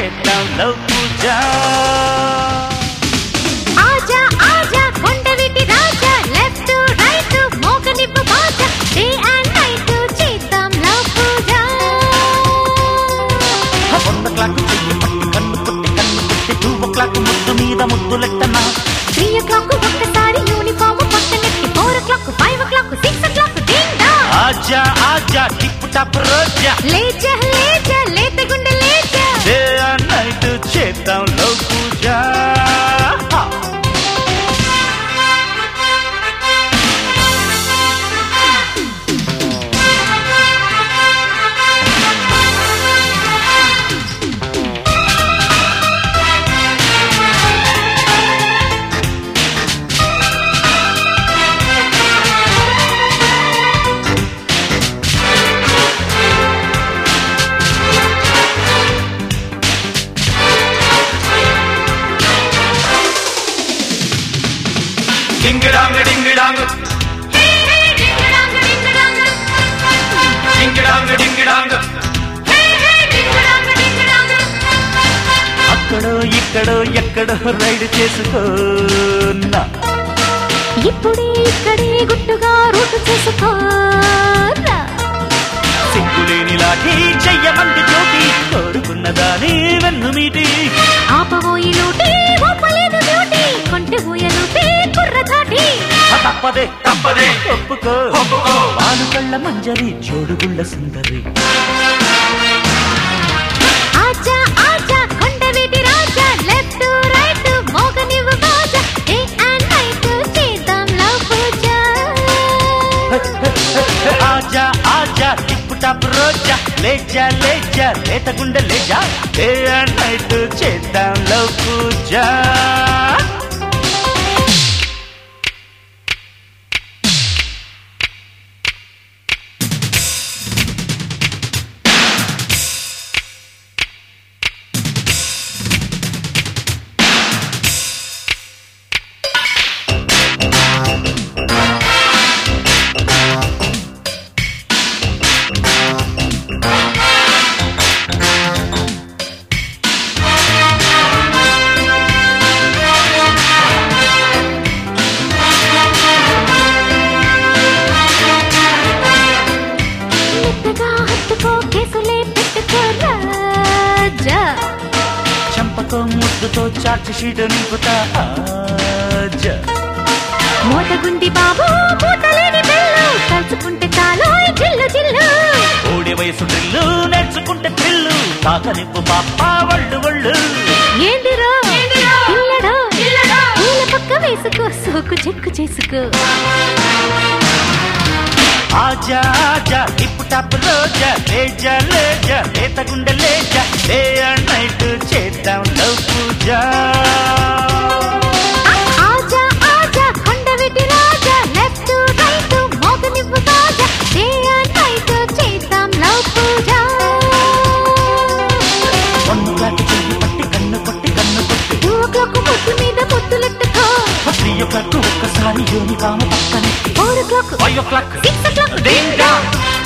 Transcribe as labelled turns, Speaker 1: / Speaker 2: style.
Speaker 1: చేద్దాం లవ్ పూజ
Speaker 2: ఆజా ఆజా కొండవీటి రాజా లెఫ్ట్ రైట్ మోగనివ్వు బాజా డే అండ్ నైట్ చేద్దాం లవ్ పూజ
Speaker 1: వంద క్లాక్ చెయ్యి పట్టి కన్ను కొట్టి కన్ను కొట్టి టూ ఓ క్లాక్ ముద్దు మీద ముద్దులెట్టనా
Speaker 2: త్రీ ఓ క్లాక్ ఒక్కసారి యూనిఫామ్ పక్కనెట్టి four o'clock five o'clock six o'clock ding
Speaker 1: ఆజా ఆజా టిప్ టాప్ రోజా
Speaker 2: లేచా లేచా లేత గుండె లేచా
Speaker 1: డే అండ్ నైట్ చేద్దాం లవ్ పూజ హా.
Speaker 3: డింగిడాంగ డింగిడాంగ డింగిడాంగ డింగిడాంగ
Speaker 1: అక్కడో ఇక్కడో ఎక్కడో రైడ్ చేసుకోనా
Speaker 2: ఇప్పుడే ఇక్కడే గుట్టుగా రూటు చేసుకోరా
Speaker 1: సిగ్గులేని లాఠీ చెయ్యమంది జ్యోతి కోరుకున్నదాని వెన్ను మీటి
Speaker 2: ఆపబోయి లూటి ఒప్పలేదు బ్యూటీ కొంటె ఊయలుపే కుర్రధాటి
Speaker 1: తప్పదే
Speaker 3: తప్పదే
Speaker 1: ఒప్పుకో
Speaker 3: ఒప్పుకో.
Speaker 1: పాలు కళ్ళ మంజరి జోడుగుళ్ళ సుందరి
Speaker 2: ఆజా ఆజా కొండవీటి రాజా లెఫ్ట్ రైట్ మోగనివ్వు బాజా డే అండ్ నైట్ చేద్దాం లవ్ పూజ
Speaker 1: ఆజా ఆజా టిప్ టాప్ రోజా లేజా లేజా లేత గుండె లేజా డే అండ్ నైట్ చేద్దాం లవ్ పూజ
Speaker 2: మెత్తగా హత్తుకో కేసులే పెట్టుకో రాజా
Speaker 1: చంపకో ముద్దుతో చార్ట్ షీట్ నింపుతా ఆజా
Speaker 2: మోతగుంది బాబు మూతలేని బెల్లు తలుచుకుంటే చాలు ఈ జిల్లు జిల్లు
Speaker 1: ఓడి వయసు డ్రిల్లు నేర్చుకుంటే థ్రిల్లు తాకనిప్పు పాప వళ్ళు వళ్ళు
Speaker 2: ఏందిరో పిల్లడో పూల పక్క వేసుకో సోకు చెక్కు చేసుకో
Speaker 1: ఆజా ఆజా టిప్ టాప్ రోజా లేజా లేజా లేత గుండె లేజా డే అండ్ నైట్ చేద్దాం లవ్ పూజ
Speaker 2: ఆజా ఆజా కొండవీటి రాజా లెఫ్ట్ రైట్ మోగనివ్వు బాజా డే అండ్ నైట్ చేద్దాం లవ్ పూజ
Speaker 1: వన్ క్లాక్ చెయ్యి పట్టి కన్ను కొట్టి కన్ను కొట్టి
Speaker 2: టూ ఓ క్లాక్ ముద్దు మీద ముద్దులెట్టుకో
Speaker 1: త్రీ ఓ క్లాక్ ఒక్కసారి యూనిఫామ్ పక్కనే
Speaker 2: four o'clock
Speaker 1: five o'clock
Speaker 2: six o'clock
Speaker 1: ding dong